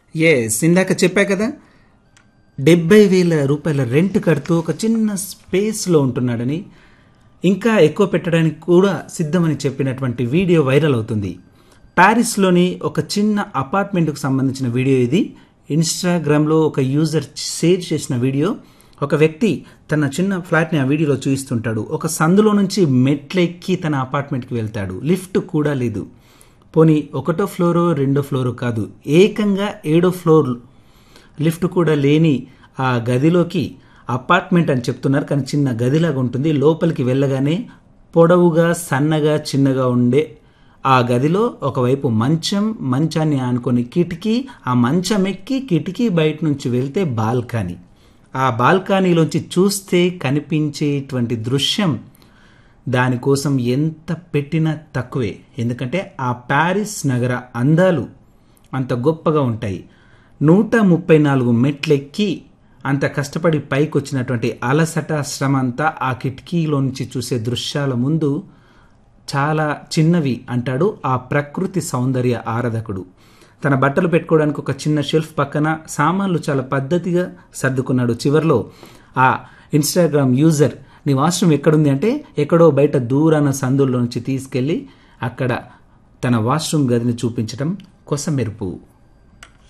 yes ఇందాక చెప్పా కదా డెబ్బై వేల రూపాయల రెంట్ కడుతూ ఒక చిన్న స్పేస్లో ఉంటున్నాడని ఇంకా ఎక్కువ పెట్టడానికి కూడా సిద్ధమని చెప్పినటువంటి వీడియో వైరల్ అవుతుంది ప్యారిస్లోని ఒక చిన్న అపార్ట్మెంట్కు సంబంధించిన వీడియో ఇది ఇన్స్టాగ్రామ్లో ఒక యూజర్ షేర్ చేసిన వీడియో ఒక వ్యక్తి తన చిన్న ఫ్లాట్ని ఆ వీడియోలో చూపిస్తుంటాడు ఒక సందులో నుంచి మెట్లెక్కి తన అపార్ట్మెంట్కి వెళ్తాడు లిఫ్ట్ కూడా లేదు పోనీ ఒకటో ఫ్లోరో రెండో ఫ్లోరో కాదు ఏకంగా ఏడో ఫ్లోర్ లిఫ్ట్ కూడా లేని ఆ గదిలోకి అపార్ట్మెంట్ అని చెప్తున్నారు కానీ చిన్న గదిలాగా ఉంటుంది లోపలికి వెళ్ళగానే పొడవుగా సన్నగా చిన్నగా ఉండే ఆ గదిలో ఒకవైపు మంచం మంచాన్ని ఆనుకొని కిటికీ ఆ మంచం ఎక్కి కిటికీ బయట నుంచి వెళ్తే బాల్కనీ ఆ బాల్కనీలోంచి చూస్తే కనిపించేటువంటి దృశ్యం దానికోసం ఎంత పెట్టినా తక్కువే ఎందుకంటే ఆ ప్యారిస్ నగర అందాలు అంత గొప్పగా ఉంటాయి నూట ముప్పై నాలుగు మెట్లెక్కి అంత కష్టపడి పైకి వచ్చినటువంటి అలసట శ్రమ అంతా ఆ కిటికీలో నుంచి చూసే దృశ్యాల ముందు చాలా చిన్నవి అంటాడు ఆ ప్రకృతి సౌందర్య ఆరాధకుడు తన బట్టలు పెట్టుకోవడానికి ఒక చిన్న షెల్ఫ్ పక్కన సామాన్లు చాలా పద్ధతిగా సర్దుకున్నాడు చివర్లో ఆ ఇన్స్టాగ్రామ్ యూజర్ నీ వాష్రూమ్ ఎక్కడుంది అంటే ఎక్కడో బయట దూరాన సందుల్లో నుంచి తీసుకెళ్ళి అక్కడ తన వాష్రూమ్ గదిని చూపించడం కొసమెరుపు